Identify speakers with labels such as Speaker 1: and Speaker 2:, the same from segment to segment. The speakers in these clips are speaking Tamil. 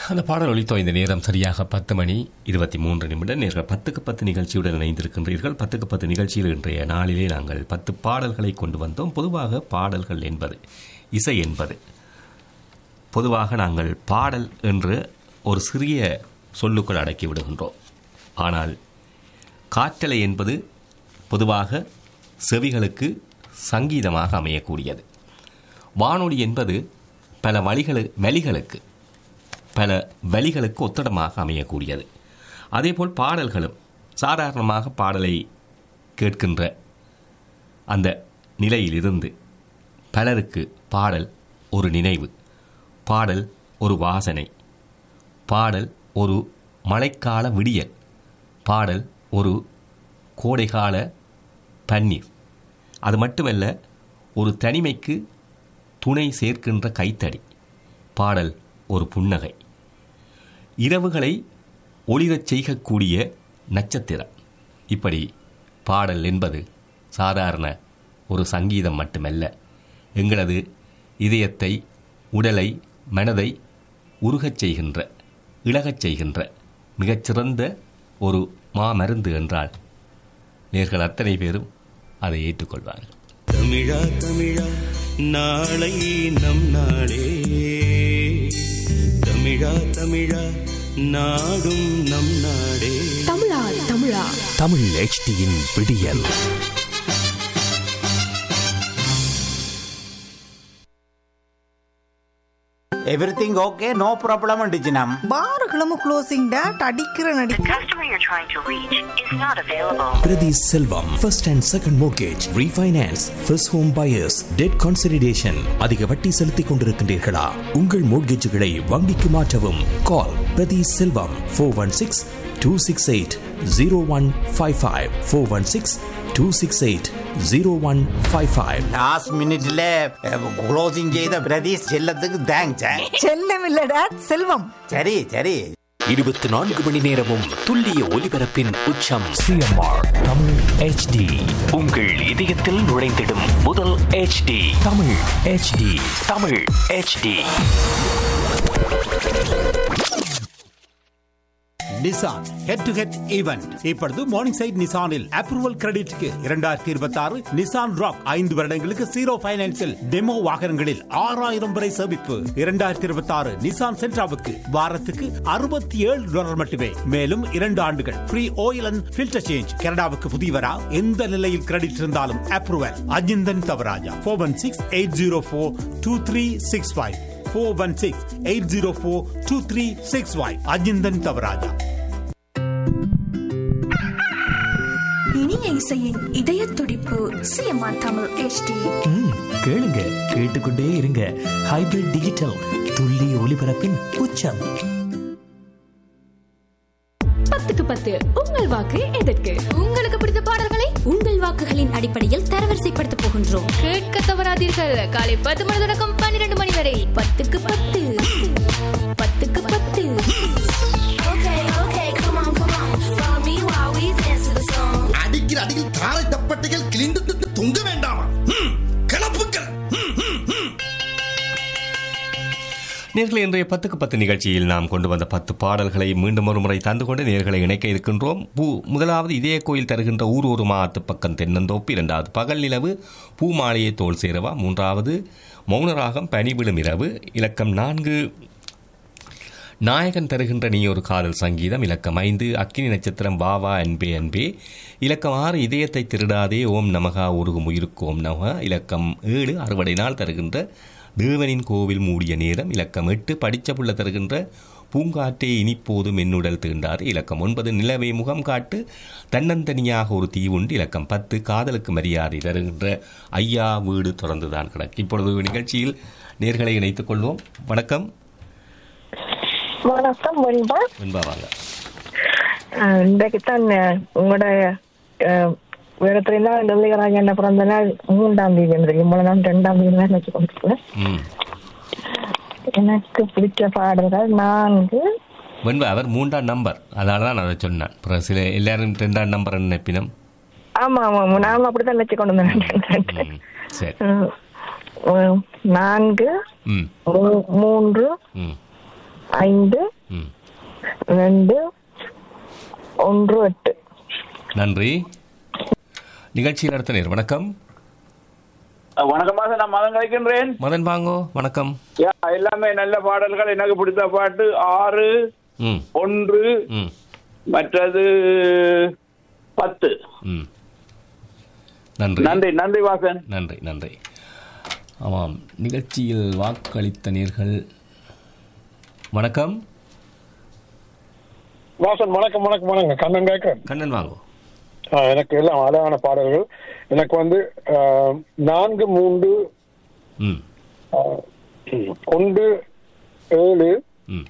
Speaker 1: அந்த பாடல் ஒலித்தோ இந்த நேரம் சரியாக பத்து மணி இருபத்தி மூன்று நிமிடம் நேர்கள் பத்துக்கு பத்து நிகழ்ச்சியுடன் இணைந்திருக்கின்றீர்கள் பத்துக்கு பத்து நிகழ்ச்சியில் இன்றைய நாளிலே நாங்கள் பத்து பாடல்களை கொண்டு வந்தோம் பொதுவாக பாடல்கள் என்பது இசை என்பது பொதுவாக நாங்கள் பாடல் என்று ஒரு சிறிய சொல்லுக்குள் அடக்கி விடுகின்றோம் ஆனால் காற்றலை என்பது பொதுவாக செவிகளுக்கு சங்கீதமாக அமையக்கூடியது வானொலி என்பது பல வழிகளு வழிகளுக்கு பல வழிகளுக்கு ஒத்தடமாக அமையக்கூடியது அதேபோல் பாடல்களும் சாதாரணமாக பாடலை கேட்கின்ற அந்த நிலையிலிருந்து பலருக்கு பாடல் ஒரு நினைவு பாடல் ஒரு வாசனை பாடல் ஒரு மழைக்கால விடியல் பாடல் ஒரு கோடைகால பன்னீர் அது மட்டுமல்ல ஒரு தனிமைக்கு துணை சேர்க்கின்ற கைத்தடி பாடல் ஒரு புன்னகை இரவுகளை ஒளிரச் செய்யக்கூடிய நட்சத்திரம் இப்படி பாடல் என்பது சாதாரண ஒரு சங்கீதம் மட்டுமல்ல எங்களது இதயத்தை உடலை மனதை உருகச் செய்கின்ற இழகச் செய்கின்ற மிகச்சிறந்த ஒரு மாமருந்து என்றால் நேர்கள் அத்தனை பேரும் அதை ஏற்றுக்கொள்வார்கள்
Speaker 2: தமிழா தமிழா நாளை நம் நாளே தமிழா தமிழா நாடும் நம் நாடே
Speaker 3: தமிழா தமிழா
Speaker 4: தமிழ் HDயின் விடியல்
Speaker 5: எவ்ரிதிங் ஓகே நோ ப்ராப்ளம் டிஜினம்
Speaker 6: பாருகளும் க்ளோசிங் டேட் அடிக்கிற நடி
Speaker 7: The customer you're trying to reach is not available.
Speaker 4: பிரதி செல்வம் first and second mortgage refinance first home buyers debt consolidation அதிக வட்டி செலுத்திக் கொண்டிருக்கின்றீர்களா உங்கள் மோர்கேஜுகளை வங்கிக்கு மாற்றவும் call Prathi Selvam four one six two six eight zero one five five four one six two six eight zero one five five
Speaker 5: last மினிட்ல க்ளோசிங் செய்த பிரதீஷ் செல்லத்துக்கு தேங்க்ஸ்
Speaker 6: செல்லம் இல்ல டேட் செல்வம்
Speaker 5: சரி சரி
Speaker 4: இருபத்தி நான்கு மணி நேரமும் துல்லிய ஒலிபரப்பின் உச்சம் சிஎம்ஆர் தமிழ் HD உங்கள் இதயத்தில் நுழைந்திடும் முதல் HD Tamil HD Tamil HD
Speaker 5: Nissan head to head event இப்பொழுது மார்னிங் சைட் நிசானில் அப்ரூவல் கிரெடிட்க்கு இரண்டாயிரத்தி இருபத்தி ஆறு நிசான் ராக் ஐந்து வருடங்களுக்கு ஜீரோ பைனான்சில் டெமோ வாகனங்களில் ஆறாயிரம் வரை சேமிப்பு இரண்டாயிரத்தி இருபத்தி ஆறு நிசான் சென்ட்ராவுக்கு வாரத்துக்கு அறுபத்தி ஏழு டாலர் மட்டுமே மேலும் இரண்டு ஆண்டுகள் free oil and filter change கனடாவுக்கு புதியவரா எந்த நிலையில் கிரெடிட் இருந்தாலும் approval Ajinthan Thavarajah four one six eight zero four two three six five four one six eight zero four two three six five Ajinthan Thavarajah
Speaker 3: இனிய இசையின் இதய துடிப்பு சிஎம்ஆர் தமிழ் HD
Speaker 4: ம், கேளுங்க கேட்டுக்கொண்டே இருங்க ஹைபிரிட் டிஜிட்டல் துல்லிய ஒலிபரப்பின் உச்சம்
Speaker 8: பத்துக்கு பத்து உங்கள் வாக்கு எதற்கு
Speaker 9: உங்களுக்கு பிடித்த பாடல்களை உங்கள் வாக்குகளின் அடிப்படையில் தரவரிசைப்படுத்த போகின்றோம்
Speaker 8: கேட்க தவறாதீர்கள் காலை பத்து மணி தொடக்கம் பன்னிரண்டு மணி வரை
Speaker 9: பத்துக்கு பத்து பத்துக்கு பத்து
Speaker 2: அடிக்கிற அடியில் தாரை தப்பட்டைகள் கிழிந்து திட்டு தொங்க வேண்டாமா ம், கிளப்புக்கள் ம், ம், ம்.
Speaker 1: நேர்களை இன்றைய பத்துக்கு பத்து நிகழ்ச்சியில் நாம் கொண்டு வந்த பத்து பாடல்களை மீண்டும் ஒரு முறை தந்து கொண்டு நேர்களை இணைக்க இருக்கின்றோம் பூ முதலாவது இதய கோயில் தருகின்ற ஊர் ஒரு மாத்து பக்கம் தென்னந்தோப்பு இரண்டாவது பகல் நிலவு பூ மாலையை தோல் சேரவா மூன்றாவது மௌனராகம் பனிவிடும் இரவு இலக்கம் நான்கு நாயகன் தருகின்ற நீ ஒரு காதல் சங்கீதம் இலக்கம் ஐந்து அக்கினி நட்சத்திரம் வாவா அன்பே அன்பே இலக்கம் ஆறு இதயத்தை திருடாதே ஓம் நமகா உருகும் உயிருக்கு ஓம் நமகா இலக்கம் ஏழு அறுவடை நாள் தருகின்ற தேவனின் கோவில் மூடிய நேரம் இலக்கம் எட்டு படிச்ச புள்ள தருகின்ற பூங்காற்றே இனிப்போதும் என்னுடல் தீண்டாது இலக்கம் ஒன்பது நிலவை முகம் காட்டு தன்னந்தனியாக ஒரு தீவுண்டு இலக்கம் பத்து காதலுக்கு மரியாதை தருகின்ற ஐயா வீடு தொடர்ந்துதான் கிடக்கு இப்பொழுது நிகழ்ச்சியில் நேர்களை இணைத்துக் கொள்வோம் வணக்கம்
Speaker 10: வணக்கம் வெண்பா
Speaker 1: வெண்பா வாங்க
Speaker 10: அஹ் இன்றைக்கு தான் அஹ், உங்களோட வேடத்துல டெல்லிகராஜன் பிறந்த நாள் மூன்றாம் தேதி தெரியும் மூணு நாள் ரெண்டாம் தேதி தான் வச்சு கொண்டிருக்கேன்
Speaker 1: ம்
Speaker 10: எனக்கு பிடிச்ச பாடல்கள் நான்கு
Speaker 1: வெண்பா அவர் மூன்றாம் நம்பர் அதனால தான் நான் அதை சொன்னேன் அப்புறம் சில எல்லாரும் ரெண்டாம் நம்பர் நினைப்பினம்
Speaker 10: ஆமா ஆமா ஆமா. நானும் அப்படித்தான் வச்சு கொண்டு வந்தேன்
Speaker 1: ம் சரி
Speaker 10: அஹ், அஹ், நான்கு
Speaker 1: ம்
Speaker 10: மூ- மூன்று
Speaker 1: ம்
Speaker 10: ஐந்து ரெண்டு ஒன்று எட்டு
Speaker 1: நன்றி நிகழ்ச்சியில் அடுத்த நேர் வணக்கம்
Speaker 11: வணக்கமாக நான் மதம் கிடைக்கின்றேன்
Speaker 1: மதன் வாங்கோ வணக்கம்
Speaker 11: யா, எல்லாமே நல்ல பாடல்கள் எனக்கு பிடித்த பாட்டு ஆறு
Speaker 1: ம்
Speaker 11: ஒன்று
Speaker 1: ம்
Speaker 11: மற்றது பத்து
Speaker 1: ம் நன்றி
Speaker 11: நன்றி நன்றி வாசன்
Speaker 1: நன்றி நன்றி ஆமாம் நிகழ்ச்சியில் வாக்களித்த நேர்கள் வணக்கம்
Speaker 12: வாசன் வணக்கம் வணக்கம் வணக்கம் கண்ணன் கேட்கிறேன்
Speaker 1: கண்ணன் வாங்கோ
Speaker 12: ஆ, எனக்கு எல்லாம் அழகான பாடல்கள் எனக்கு வந்து ஆ, நான்கு மூன்று
Speaker 1: ம்
Speaker 12: ஆ, ஒன்று ஏழு
Speaker 1: ம்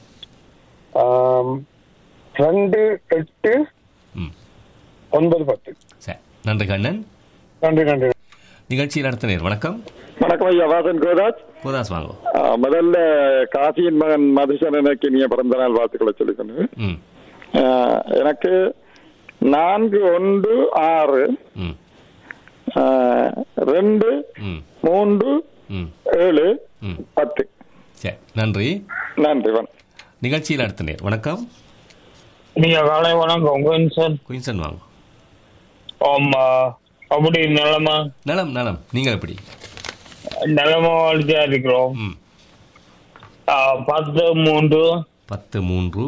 Speaker 12: ஆம், ரெண்டு எட்டு
Speaker 1: ம்.
Speaker 12: ஒன்பது பத்து
Speaker 1: சரி நன்றி கண்ணன்
Speaker 12: நன்றி நன்றி
Speaker 1: நிகழ்ச்சியில் அடுத்த நேர் வணக்கம்
Speaker 13: வணக்கம் ஐயா வாசன் கோதாஜ்
Speaker 1: கோதாஸ் வாங்கோ
Speaker 13: ஆ, முதல்ல காசியின் மகன் மதுசூதனனுக்கு இனிய பிறந்த நாள் வாழ்த்துக்களை சொல்லிக்கொண்டு
Speaker 1: ம்
Speaker 13: ஆ, எனக்கு நான்கு ஒன்று ஆறு
Speaker 1: ம்
Speaker 13: ஆ, ரெண்டு
Speaker 1: ம்
Speaker 13: மூன்று
Speaker 1: ம்
Speaker 13: ஏழு
Speaker 1: ம்
Speaker 13: பத்து
Speaker 1: சரி நன்றி
Speaker 13: நன்றி வணக்கம்
Speaker 1: நிகழ்ச்சியில் அடுத்த நேர் வணக்கம்
Speaker 14: நீங்க காலை வணக்கம் குயின்சன்
Speaker 1: குயின்சன் வாங்க
Speaker 14: ஆமா அப்படி நிலமா
Speaker 1: நலம் நலம் நீங்கள் எப்படி
Speaker 14: நிலமா வாழ்க்கையா இருக்கிறோம்
Speaker 1: ம்
Speaker 14: ஆ, பத்து மூன்று
Speaker 1: பத்து மூன்று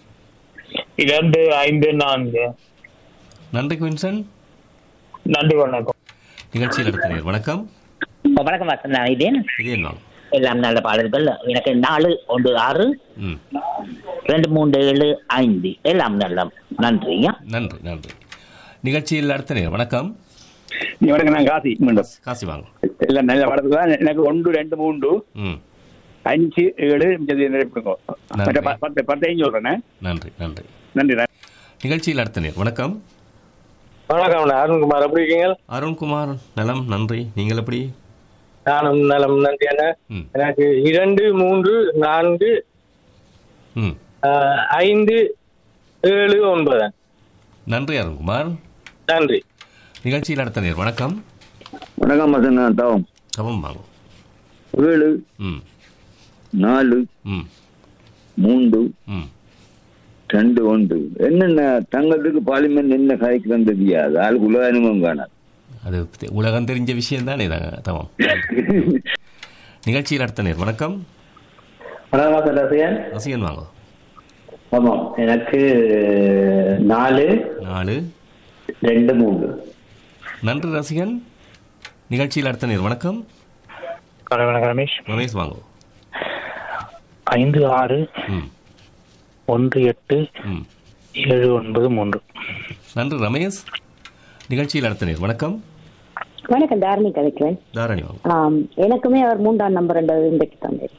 Speaker 14: இரண்டு ஐந்து நான்கு
Speaker 1: நன்றி குயின்சன்
Speaker 14: நன்றி வணக்கம்
Speaker 1: நிகழ்ச்சியில் அடுத்த நேர் வணக்கம்
Speaker 15: வணக்கம் வாசன் நான் இதேன்
Speaker 1: இதேன் வாங்க
Speaker 15: எல்லாம் நல்ல பாடல்கள் எனக்கு நாலு ஒன்று ஆறு
Speaker 1: ம்
Speaker 15: ரெண்டு மூன்று ஏழு ஐந்து எல்லாம் நல்ல நன்றி
Speaker 1: நன்றி நன்றி நிகழ்ச்சியில் அடுத்த நேர் வணக்கம்
Speaker 11: வணக்கம் நான் காசி மீண்டும்
Speaker 1: காசி வாங்க
Speaker 11: எல்லாம் நல்ல பாடல்கள் தான் எனக்கு ஒன்று ரெண்டு மூன்று
Speaker 1: ம்
Speaker 11: அஞ்சு ஏழு மிச்சது நினைப்புங்க
Speaker 1: நன்றி.
Speaker 11: மற்ற ப- பத்து பத்தையும் சொல்றேன்
Speaker 1: நன்றி நன்றி
Speaker 11: நன்றி நன்றி.
Speaker 1: நிகழ்ச்சியில் அடுத்த நேர் வணக்கம்
Speaker 12: வணக்கம் நான் அருண்குமார் எப்படி இருக்கீங்க
Speaker 1: அருண்குமார் நலம் நன்றி நீங்கள் எப்படி
Speaker 12: நானும் நலம் நன்றி அண்ணா
Speaker 1: ம்.
Speaker 12: எனக்கு இரண்டு மூன்று நான்கு
Speaker 1: ம்
Speaker 12: ஆ, ஐந்து ஏழு ஒன்பது
Speaker 1: நன்றி அருண்குமார்
Speaker 12: நன்றி
Speaker 1: நிகழ்ச்சியில் அடுத்த நேர் வணக்கம்
Speaker 16: வணக்கம் வசன் நான் தவம்
Speaker 1: தவம் வாங்க
Speaker 16: ஏழு
Speaker 1: ம்
Speaker 16: நாலு
Speaker 1: ம்
Speaker 16: மூன்று
Speaker 1: ம்
Speaker 16: ரெண்டு ஒன்று என்னென்ன தங்கத்துக்கு பார்லிமெண்ட் என்ன காய்க்கிறது தெரியாது ஆளுக்கு உலக அனுபவம் காணாது
Speaker 1: அது தெ- உலகம் தெரிஞ்ச விஷயம் தானே தாங்க தவம் நிகழ்ச்சியில் அடுத்த நேர் வணக்கம்
Speaker 17: வணக்கம் வாசன் ரசிகன்
Speaker 1: ரசிகன் வாங்க
Speaker 17: ஆமாம் எனக்கு நாலு
Speaker 1: நாலு
Speaker 17: ரெண்டு மூன்று
Speaker 1: நன்றி ரசிகன் நிகழ்ச்சியில் அடுத்த நேர் வணக்கம்
Speaker 14: காலை வணக்கம் ரமேஷ்
Speaker 1: ரமேஷ் வாங்க
Speaker 14: ஐந்து ஆறு
Speaker 1: ம்
Speaker 14: ஒன்று எட்டு
Speaker 1: ம்
Speaker 14: ஏழு ஒன்பது மூன்று
Speaker 1: நன்றி ரமேஷ் நிகழ்ச்சியில் அடுத்த நேர் வணக்கம்
Speaker 18: வணக்கம் தாரணி கதைக்கிறேன்
Speaker 1: தாரணி வாங்க
Speaker 18: ஆம், எனக்குமே அவர் மூன்றாம் நம்பர் என்றது இன்றைக்கு தான் தெரியும்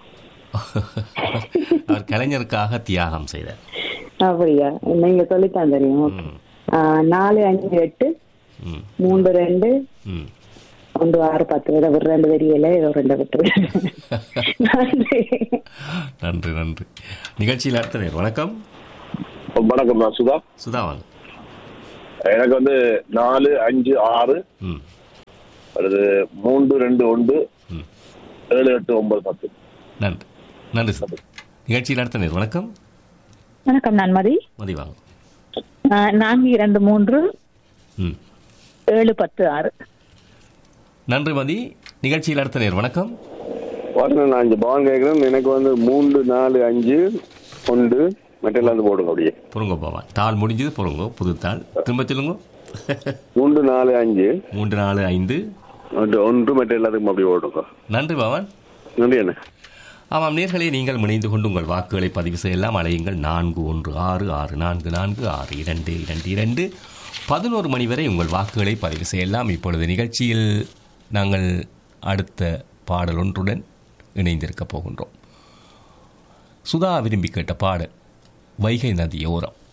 Speaker 1: அவர் கலைஞருக்காக தியாகம் செய்தார்
Speaker 18: அப்படியா நீங்க சொல்லித்தான் தெரியும் ஓகே. ஆ, நாலு அஞ்சு எட்டு
Speaker 1: ம்
Speaker 18: மூன்று ரெண்டு
Speaker 1: ம்
Speaker 18: ஒன்று ஆறு பத்து ஏதோ ஒரு ரெண்டு தெரியல ஏதோ ரெண்டு விட்டு நன்றி
Speaker 1: நன்றி நன்றி நிகழ்ச்சியில் அடுத்த நேர் வணக்கம்
Speaker 19: வணக்கம் நான் சுதா
Speaker 1: சுதா வாங்க
Speaker 19: எனக்கு வந்து நாலு அஞ்சு ஆறு
Speaker 1: ம்
Speaker 19: அடுத்து மூன்று ரெண்டு ஒன்று
Speaker 1: ம்.
Speaker 19: ஏழு எட்டு ஒன்பது பத்து
Speaker 1: நன்றி நன்றி சார் நிகழ்ச்சியில் அடுத்த நேர் வணக்கம்
Speaker 20: வணக்கம் நான் மதி
Speaker 1: மதி வாங்க
Speaker 20: ஆ, நான்கு இரண்டு மூன்று
Speaker 1: ம்
Speaker 20: ஏழு பத்து ஆறு
Speaker 1: நன்றி மதி நிகழ்ச்சியில் அடுத்த நேர் வணக்கம்
Speaker 19: வாசன நான் அஞ்சு பவன் கேட்குறேன் எனக்கு வந்து மூன்று நாலு அஞ்சு ஒன்று மற்ற எல்லாத்தையும் போடுங்க அப்படியே
Speaker 1: பொருங்க பவான் தாள் முடிஞ்சது பொருங்க புது தாள் திரும்ப சொல்லுங்க
Speaker 19: மூன்று நாலு அஞ்சு
Speaker 1: மூன்று நாலு ஐந்து
Speaker 19: மற்ற ஒன்று மற்ற எல்லாத்துக்கும் அப்படியே போடுங்க
Speaker 1: நன்றி பவான்
Speaker 19: நன்றி என்ன
Speaker 1: ஆமாம் நேர்களே நீங்கள் இணைந்து கொண்டு உங்கள் வாக்குகளை பதிவு செய்யலாம் அலையுங்கள் நான்கு ஒன்று ஆறு ஆறு நான்கு நான்கு ஆறு இரண்டு இரண்டு இரண்டு பதினோரு மணி வரை உங்கள் வாக்குகளை பதிவு செய்யலாம் இப்பொழுது நிகழ்ச்சியில் நாங்கள் அடுத்த பாடல் ஒன்றுடன் இணைந்திருக்கப் போகின்றோம் சுதா விரும்பி கேட்ட பாடல் வைகை நதியோரம்